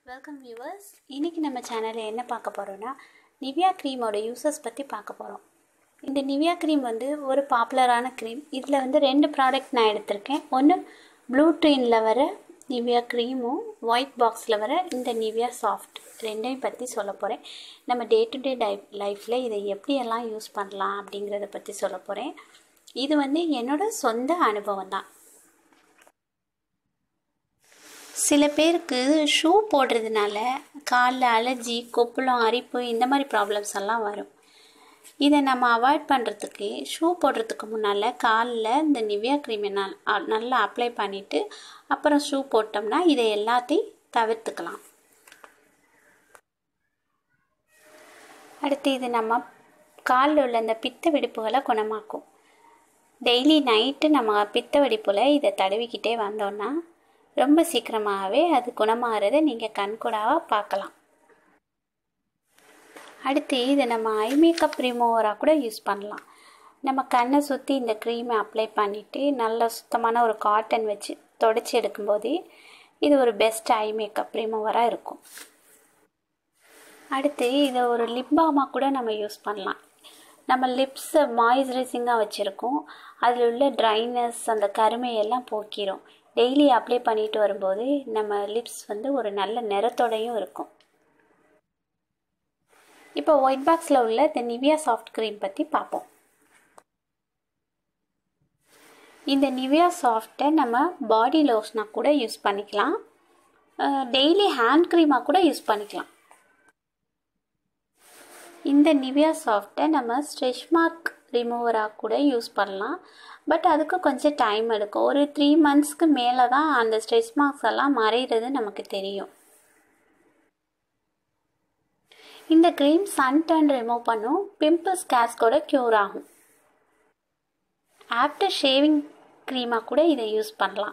welcome viewers இன்றைக்கி நம்ம சேனலில் என்ன பார்க்க போகிறோன்னா நிவ்யா க்ரீமோட யூசஸ் பற்றி பார்க்க போகிறோம் இந்த நிவ்யா க்ரீம் வந்து ஒரு பாப்புலரான க்ரீம் இதில் வந்து ரெண்டு ப்ராடக்ட் நான் எடுத்திருக்கேன் ஒன்று ப்ளூ ட்ரெயினில் வர நிவ்யா க்ரீமும் ஒயிட் பாக்ஸில் வர இந்த நிவ்யா சாஃப்ட் ரெண்டையும் பற்றி சொல்ல போகிறேன் நம்ம டே டு டே லைஃப் லைஃப்பில் இதை எப்படியெல்லாம் யூஸ் பண்ணலாம் அப்படிங்கிறத பற்றி சொல்ல போகிறேன் இது வந்து என்னோட சொந்த அனுபவம் தான் சில பேருக்கு ஷூ போடுறதுனால காலில் அலர்ஜி கொப்புளம் அரிப்பு இந்த மாதிரி ப்ராப்ளம்ஸ் எல்லாம் வரும் இதை நம்ம அவாய்ட் பண்ணுறதுக்கு ஷூ போடுறதுக்கு முன்னால் காலில் இந்த நிவ்யா க்ரீமை நல் நல்லா அப்ளை பண்ணிவிட்டு அப்புறம் ஷூ போட்டோம்னா இதை எல்லாத்தையும் தவிர்த்துக்கலாம் அடுத்து இது நம்ம காலில் உள்ள இந்த பித்த வெடிப்புகளை குணமாக்கும் டெய்லி நைட்டு நம்ம பித்த வெடிப்பில் இதை தடவிக்கிட்டே வந்தோன்னா ரொம்ப சீக்கிரமாகவே அது குணமாகிறத நீங்கள் கண்கூடாக பார்க்கலாம் அடுத்து இதை நம்ம ஐ மேக்கப் ரிமூவராக கூட யூஸ் பண்ணலாம் நம்ம கண்ணை சுற்றி இந்த க்ரீமை அப்ளை பண்ணிவிட்டு நல்ல சுத்தமான ஒரு காட்டன் வச்சு தொடச்சி எடுக்கும்போது இது ஒரு பெஸ்ட் ஐ மேக்கப் ரிமூவராக இருக்கும் அடுத்து இதை ஒரு லிப் பாமாக கூட நம்ம யூஸ் பண்ணலாம் நம்ம லிப்ஸை மாய்ஸ்சரைசிங்காக வச்சுருக்கோம் அதில் உள்ள ட்ரைனஸ் அந்த கருமையெல்லாம் போக்கிடும் டெய்லி அப்ளை பண்ணிட்டு வரும்போது நம்ம லிப்ஸ் வந்து ஒரு நல்ல நிறத்தோடையும் இருக்கும் இப்போ ஒயிட் பாக்ஸில் உள்ள இந்த நிவியா சாஃப்ட் க்ரீம் பற்றி பார்ப்போம் இந்த நிவியா சாஃப்டை நம்ம பாடி லோஷனாக கூட யூஸ் பண்ணிக்கலாம் டெய்லி ஹேண்ட் க்ரீமாக கூட யூஸ் பண்ணிக்கலாம் இந்த நிவியா சாஃப்டை நம்ம ஸ்ட்ரெச் மார்க் ரிமூவராக கூட யூஸ் பண்ணலாம் பட் அதுக்கு கொஞ்சம் டைம் எடுக்கும் ஒரு த்ரீ மந்த்ஸ்க்கு மேலே தான் அந்த ஸ்ட்ரெச் மார்க்ஸ் எல்லாம் மறைகிறது நமக்கு தெரியும் இந்த க்ரீம் சன் டர்ன் ரிமூவ் பண்ணும் பிம்பிள்ஸ் கேஸ்கோட க்யூர் ஆகும் ஆஃப்டர் ஷேவிங் க்ரீமாக கூட இதை யூஸ் பண்ணலாம்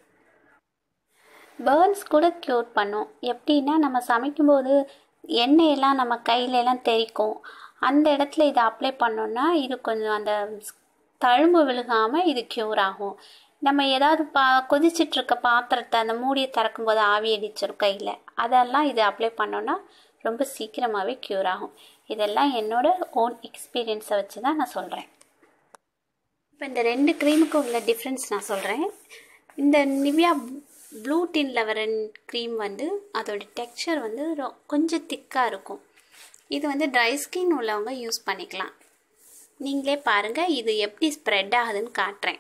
பேர்ன்ஸ் கூட க்யூர் பண்ணும் எப்படின்னா நம்ம சமைக்கும்போது எண்ணெயெல்லாம் நம்ம கையிலெல்லாம் தெரிக்கும் அந்த இடத்துல இதை அப்ளை பண்ணோன்னா இது கொஞ்சம் அந்த தழும்பு விழுகாமல் இது க்யூர் ஆகும் நம்ம ஏதாவது பா கொதிச்சிட்ருக்க பாத்திரத்தை அந்த மூடியை திறக்கும்போது ஆவி அடிச்சிடும் கையில் அதெல்லாம் இது அப்ளை பண்ணோன்னா ரொம்ப சீக்கிரமாகவே க்யூர் ஆகும் இதெல்லாம் என்னோட ஓன் எக்ஸ்பீரியன்ஸை வச்சு தான் நான் சொல்கிறேன் இப்போ இந்த ரெண்டு க்ரீமுக்கும் உள்ள டிஃப்ரென்ஸ் நான் சொல்கிறேன் இந்த நிவ்யா ப்ளூ டின்னில் வர க்ரீம் வந்து அதோட டெக்ஸ்சர் வந்து கொஞ்சம் திக்காக இருக்கும் இது வந்து ட்ரை ஸ்கின் உள்ளவங்க யூஸ் பண்ணிக்கலாம் நீங்களே பாருங்கள் இது எப்படி ஸ்ப்ரெட் ஆகுதுன்னு காட்டுறேன்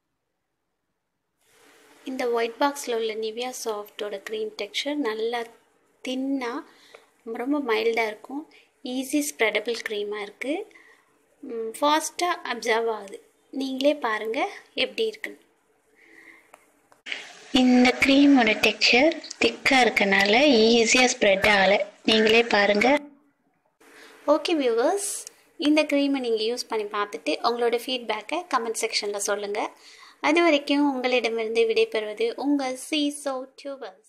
இந்த ஒயிட் பாக்ஸில் உள்ள நிவ்யா சாஃப்டோட க்ரீம் டெக்ஸ்சர் நல்லா தின்னாக ரொம்ப மைல்டாக இருக்கும் ஈஸி ஸ்ப்ரெடபிள் க்ரீமாக இருக்குது ஃபாஸ்ட்டாக அப்சர்வ் ஆகுது நீங்களே பாருங்கள் எப்படி இருக்குன்னு இந்த க்ரீமோட டெக்ஸ்சர் திக்காக இருக்கனால ஈஸியாக ஸ்ப்ரெட் ஆகலை நீங்களே பாருங்கள் ஓகே வியூவர்ஸ் இந்த க்ரீமை நீங்கள் யூஸ் பண்ணி பார்த்துட்டு உங்களோட ஃபீட்பேக்கை கமெண்ட் செக்ஷனில் சொல்லுங்கள் அது வரைக்கும் உங்களிடமிருந்து விடைபெறுவது உங்கள் சி சோ டியூபர்ஸ்